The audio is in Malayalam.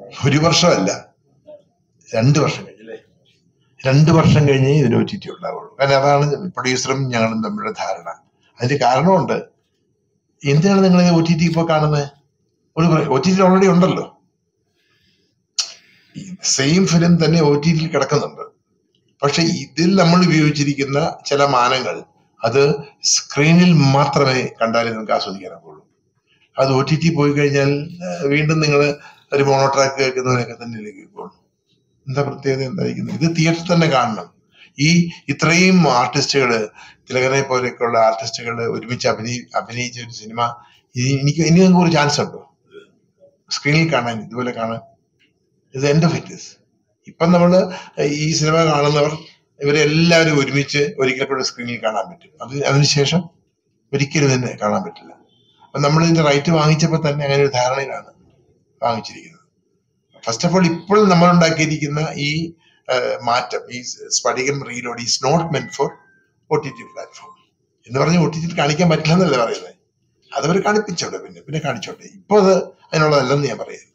ഒരു വർഷമല്ല രണ്ട് വർഷം കഴിഞ്ഞല്ലേ രണ്ട് വർഷം കഴിഞ്ഞേ ഇതിന് ഒ ടി ടി ഉണ്ടാവുള്ളൂ കാരണം അതാണ് പ്രൊഡ്യൂസറും ഞങ്ങളും തമ്മിലുള്ള ധാരണ അതിന്റെ കാരണമുണ്ട് എന്തിനാണ് നിങ്ങൾ ഒ ടി ടി ഇപ്പോൾ കാണുന്നത് ഒരു ഒ ടി ടി ഓൾറെഡി ഉണ്ടല്ലോ സെയിം ഫിലിം തന്നെ ഒ ടി ടിയിൽ കിടക്കുന്നുണ്ട് പക്ഷെ ഇതിൽ നമ്മൾ ഉപയോഗിച്ചിരിക്കുന്ന ചില മാനങ്ങൾ അത് സ്ക്രീനിൽ മാത്രമേ കണ്ടാലേ നമുക്ക് ആസ്വദിക്കാനാവുള്ളൂ അത് ഒ ടി ടി പോയി കഴിഞ്ഞാൽ ആ, വീണ്ടും നിങ്ങൾ ഒരു മോണോ ട്രാക്ക് കേൾക്കുന്നവരൊക്കെ തന്നെ കേൾക്കുള്ളൂ എന്താ പ്രത്യേകത എന്തായിരിക്കുന്നത് ഇത് തിയേറ്ററിൽ തന്നെ കാണണം ഈ ഇത്രയും ആർട്ടിസ്റ്റുകൾ തിലകനെ പോലെയൊക്കെയുള്ള ആർട്ടിസ്റ്റുകൾ ഒരുമിച്ച് അഭിനയി അഭിനയിച്ച ഒരു സിനിമ ഇനി എനിക്ക് ഇനി നിങ്ങൾക്ക് ഒരു ചാൻസ് ഉണ്ടോ സ്ക്രീനിൽ കാണാൻ ഇതുപോലെ കാണാൻ ഇത് എൻഡ് ഓഫ് ഇറ്റ് ഇപ്പം നമ്മൾ ഈ സിനിമ കാണുന്നവർ ഇവരെല്ലാവരും ഒരുമിച്ച് ഒരിക്കൽ കൂടെ സ്ക്രീനിൽ കാണാൻ പറ്റും അത് അതിനുശേഷം ഒരിക്കലും തന്നെ കാണാൻ പറ്റില്ല അപ്പൊ നമ്മൾ ഇതിന്റെ റൈറ്റ് വാങ്ങിച്ചപ്പോൾ തന്നെ അങ്ങനെ ഒരു ധാരണയിലാണ് വാങ്ങിച്ചിരിക്കുന്നത് ഫസ്റ്റ് ഓഫ് ഓൾ ഇപ്പോൾ നമ്മൾ ഉണ്ടാക്കിയിരിക്കുന്ന ഈ ആ, മാറ്റം ഈ Spadikam reload is not meant for O T T platform എന്ന് പറഞ്ഞ് ഒ ടി ടി കാണിക്കാൻ പറ്റില്ല എന്നല്ല പറയുന്നത് അതവർ കാണിപ്പിച്ചോട്ടെ പിന്നെ പിന്നെ കാണിച്ചോട്ടെ ഇപ്പൊ അത് അതിനുള്ളതല്ലെന്ന് ഞാൻ പറയുന്നത്